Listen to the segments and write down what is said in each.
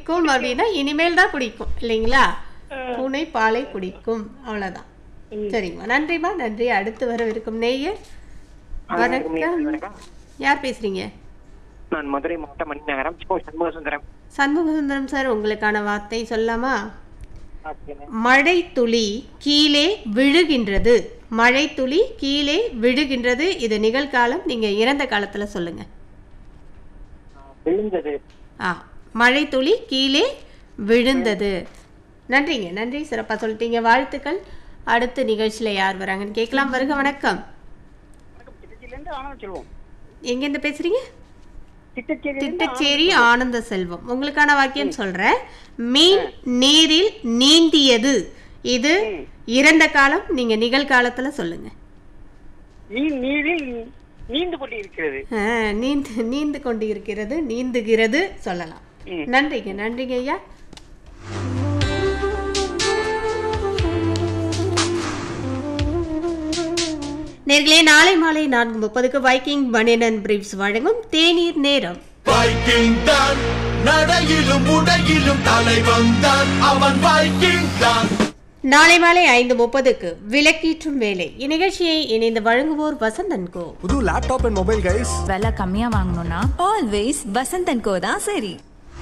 குடிக்கும் அப்படின்னா இனிமேல் தான் குடிக்கும் இல்லைங்களா பூனை பாலை குடிக்கும் அவ்வளவுதான் சரிங்கம்மா நன்றிம்மா நன்றி அடுத்து வரவிருக்கும் நேயர் வணக்கம் யார் பேசுறீங்க நான் மதுரை மாவட்டம் மணிநகரம் சிவ சண்முக சுந்தரம் சண்முகசுந்தரம் சார் உங்களுக்கான வார்த்தை சொல்லாமா மழை துளி கீழே விழுகின்றது மழை துளி கீழே விழுகின்றது இது நிகழ்காலம் நீங்க இறந்த காலத்துல சொல்லுங்க விழுந்தது ஆ மழை துளி கீழே விழுந்தது நன்றிங்க நன்றி சிறப்பா சொல்லிட்டீங்க வாழ்த்துக்கள் அடுத்த நிகழ்ச்சியில யார் வராங்கன்னு கேட்கலாம் வருக வணக்கம் திருச்சியிலிருந்து ஆனந்த் செல்வம் எங்கேருந்து பேசுறீங்க திட்டச்சேரி திட்டச்சேரி ஆனந்த செல்வம் உங்களுக்கான வாக்கியம் சொல்றேன் மீன் நீரில் நீந்தியது இது இறந்த காலம் நீங்க நிகழ்காலத்துல சொல்லுங்க நீர் நீரில் நீந்து கொண்டு இருக்கிறது ஆ, நீந்து நீந்து கொண்டு இருக்கிறது நீந்துகிறது சொல்லலாம் ம். நன்றிங்க நன்றிங்க ஐயா நேர்களே நாளை மாலை நான்கு முப்பதுக்கு வைக்கிங் பனியன் பிரீப்ஸ் வழங்கும் தேநீர் நேரம் வைக்கிங் தான் நடையிலும் உடையிலும் தலைவன் தான் அவன் வைக்கிங் தான் நாளை மாலை ஐந்து முப்பதுக்கு விளக்கீற்றும் வேலை இந்நிகழ்ச்சியை இணைந்து வழங்குவோர் வசந்தன் கோ புது லேப்டாப் அண்ட் மொபைல் கைஸ் விலை கம்மியா வாங்கணும்னா ஆல்வேஸ் வசந்தன் கோ தான் சரி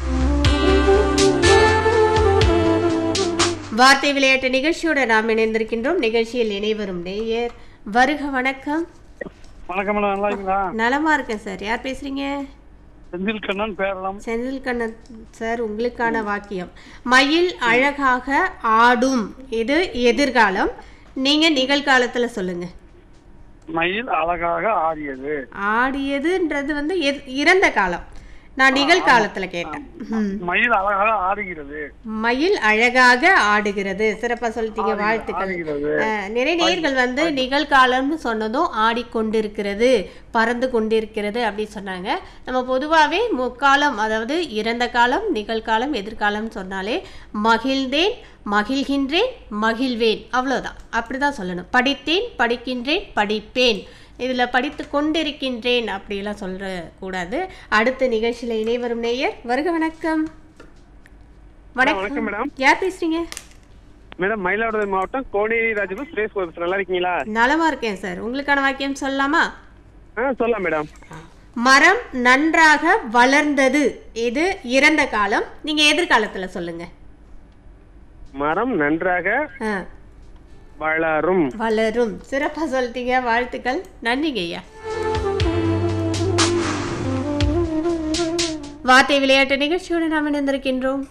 வார்த்தை விளையாட்டு நிகழ்ச்சியோட நாம் இணைந்திருக்கின்றோம் நிகழ்ச்சியில் இணைவரும் நேயர் வருக வணக்கம் வணக்கம் மேடம் நல்லா இருக்கீங்களா நலமா இருக்கேன் சார் யார் பேசுறீங்க செந்தில் கண்ணன் பேரலாம் செந்தில் கண்ணன் சார் உங்களுக்கான வாக்கியம் மயில் அழகாக ஆடும் இது எதிர்காலம் நீங்க நிகழ்காலத்துல சொல்லுங்க மயில் அழகாக ஆடியது ஆடியதுன்றது வந்து எத்- இறந்த காலம் நான் நிகழ்காலத்துல கேட்டேன் ம். மயில் அழகாக ஆடுகிறது மயில் அழகாக ஆடுகிறது சிறப்பா சொல்லிட்டீங்க வாழ்த்துக்கள் ஆடுகிறது. அஹ், நிறைய நேர்கள் வந்து நிகழ்காலம்னு சொன்னதும் ஆடிக்கொண்டிருக்கிறது பறந்து கொண்டிருக்கிறது அப்படின்னு சொன்னாங்க நம்ம பொதுவாகவே முக்காலம் அதாவது இறந்த காலம் நிகழ்காலம் எதிர்காலம் சொன்னாலே மகிழ்ந்தேன் மகிழ்கின்றேன் மகிழ்வேன் அவ்வளோதான் அப்படிதான் சொல்லணும் படித்தேன் படிக்கின்றேன் படிப்பேன் இதில் படித்து கொண்டிருக்கின்றேன் அப்படிலாம் சொல்ற கூடாது அடுத்த நிகழ்ச்சியில் இணைவரும் நேயர் வருக வணக்கம் வணக்கம் மேடம். யார் பேசுறீங்க மேடம் மயிலாடுதுறை மாவட்டம் கோனேரி ராஜபுரம் சுரேஷ் கோபி நல்லா இருக்கீங்களா நலமா இருக்கேன் சார் உங்களுக்கான வாக்கியம் சொல்லலாமா ஆ சொல்லலாம் மேடம் மரம் நன்றாக வளர்ந்தது இது இறந்த காலம் நீங்க எதிர்காலத்துல சொல்லுங்க மரம் நன்றாக ஆ, வளரும் வளரும் சிறப்பா சொல்லிட்டீங்க வாழ்த்துக்கள் நன்றிங்க ஐயா வார்த்தை விளையாட்டு நிகழ்ச்சியோடு நாம் இணைந்திருக்கின்றோம்